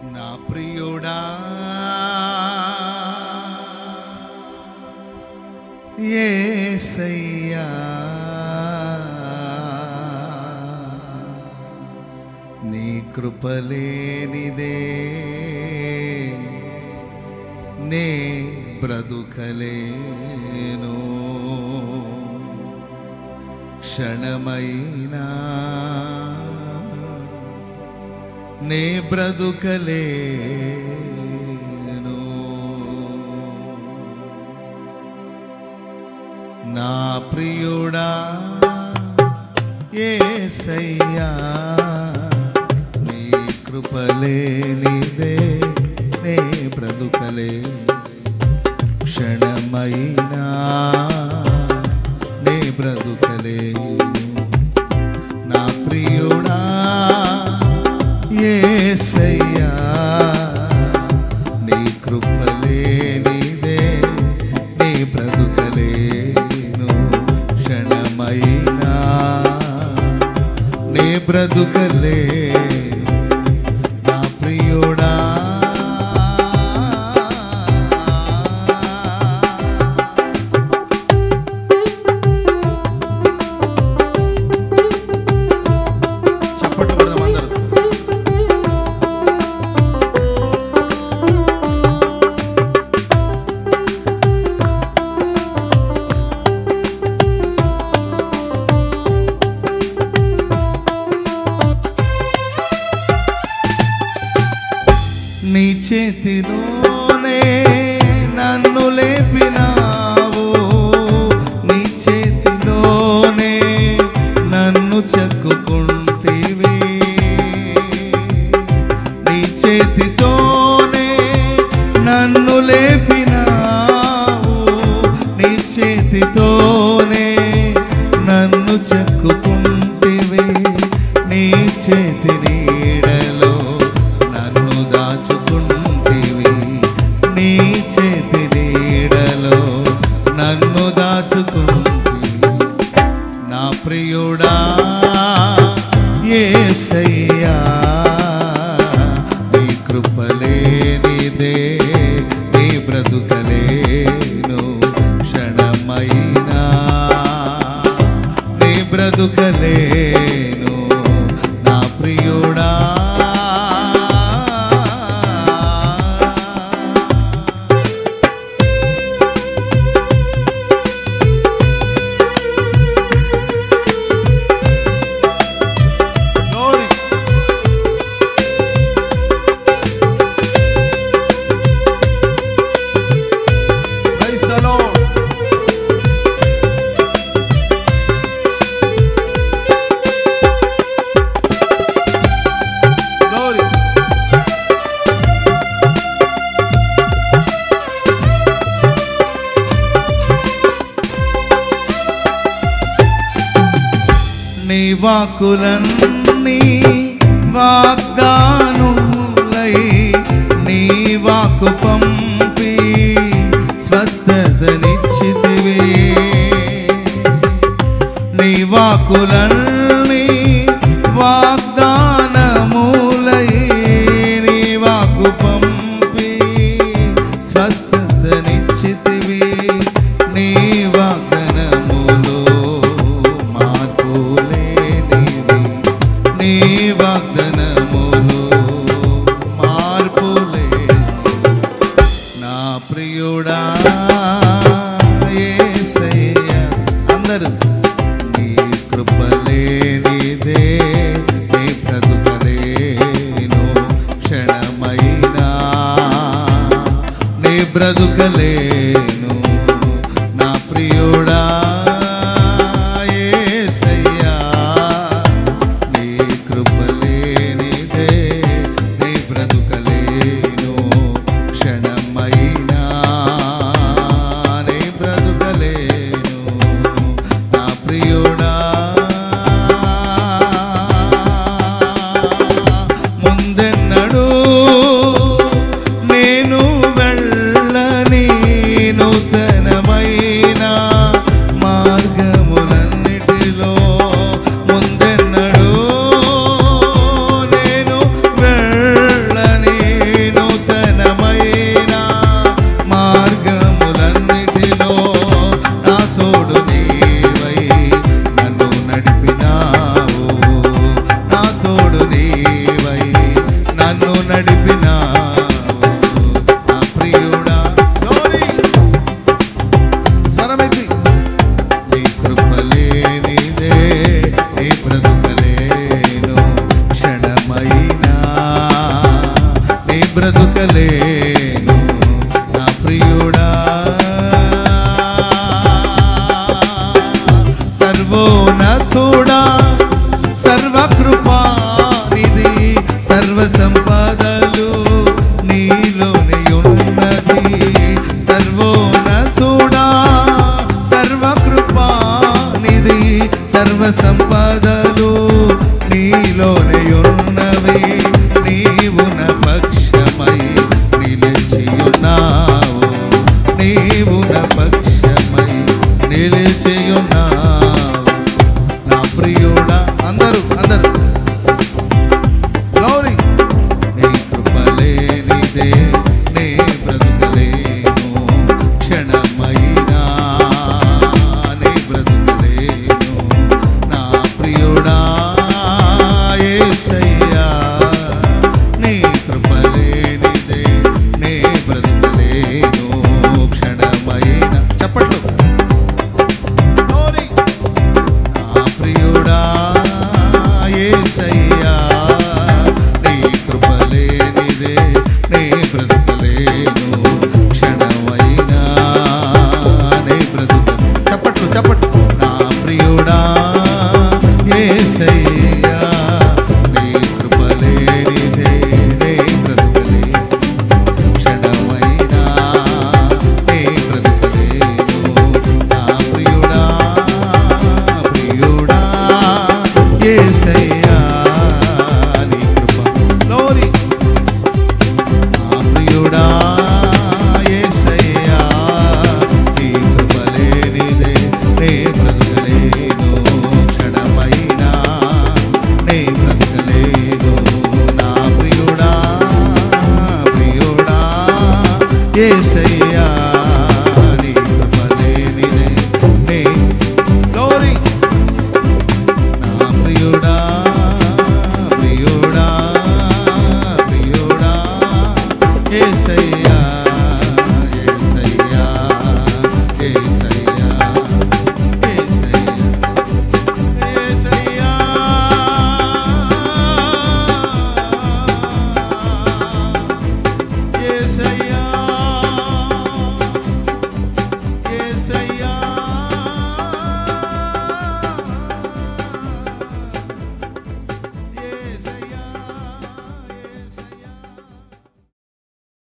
నా ప్రియుడా ఏసయ్యా నీ కృపలేనిదే నే బ్రతుకలేను క్షణమైనా నే బ్రతుకలేను నా ప్రియుడా ఏసయ్యా నీ కృపలేనిదే నే బ్రతుకలే క్షణమైనా నే బ్రతుకలేను నా ప్రియుడా ఏసయ్యా నీ కృపలేనిదే నీ బ్రతుకలేను క్షణమైనా నీ బ్రతుకలేను నా ప్రియుడా చప్పట్లు కొడదాం అందరూ నీ చేతిలోనే నన్ను లేపినావు నీ చేతిలోనే నన్ను చెక్కుకుంటివి నీ చేతితోనే నన్ను లేపినావు నీ చేతితోనే నన్ను చెక్కుకుంటివి నీ చేతి నీడలో నన్ను దాచుకుంటివి నీ చేతి నీడలో నన్ను దాచుకుంటివి నా ప్రియుడా ఏసయ్యా నీ కృపలేనిదే నీ బ్రతుకలేను క్షణమైనా నీ బ్రతుకలేను నా ప్రియుడా Glory. Praise the Lord. Glory. నీ వాకులన్నీ వాగ్దానములై నీ వాకు పంపి స్వస్థతనిచ్చితివే నీ వాకులన్నీ వాగ్దానములై నీ వాకు పంపి స్వస్థతనిచ్చితివి నీ వాగ్దానములో మార్పులేనివి నీ వాగ్దానములో మార్పులేనివి నా ప్రియుడా యేసయ్య అందరూ నీ కృపలేనిదే నీ బ్రతుకలేను క్షణమైనా నీ బ్రతుకలేను నా ప్రియుడా యేసయ్యా నీ కృపలేనిదే నీ బ్రతుకలేను క్షణమైనా నీ బ్రతుకలేను నా ప్రియుడా ముందెన్నడు నేను వెళ్ళని నూతనమైన బ్రతుకలేను నా ప్రియుడా సర్వోన్నతుడా సర్వకృపానిధి సర్వ సంపదలు నీలోనే ఉన్నది సర్వోన్నతుడా సర్వకృపానిధి సర్వ సంపదలు నీలోనే ఉన్నవి నీవు నా పక్షమై నిలిచియున్నావు నీవు నా పక్షమై నిలిచియున్నావు నా ప్రియుడా అందరూ అందరూ గ్లోరీ నీ కృపలేనిదే నే బ్రతుకలేను క్షణమైనా నే బ్రతుకలేను నా ప్రియుడా యేసయ్యా నీ కృపలేనిదే నే బ్రతుకలేను క్షణమైనా చప్పట్లు గ్లోరీ నా ప్రియుడా యేసయ్యా నీ కృపలేనిదే నీ బ్రతుకలేను క్షణమైనా నీ బ్రతుకను చప్పట్లు చప్పట్లు నా ప్రియుడా యేసయ్యా నీ కృపలేనిదే నీ బ్రతుకలేను క్షణమైనా నీ బ్రతుకలేను నా ప్రియుడా ప్రియుడా యేసయ్యా నీ కృప గ్లోరీ నా ప్రియుడా యేసయ్యా నీ కృపలేనిదే నే బ్రతుకలేను క్షణమైనా నే బ్రతుకలేను నా ప్రియుడా ప్రియుడా యేసయ్యా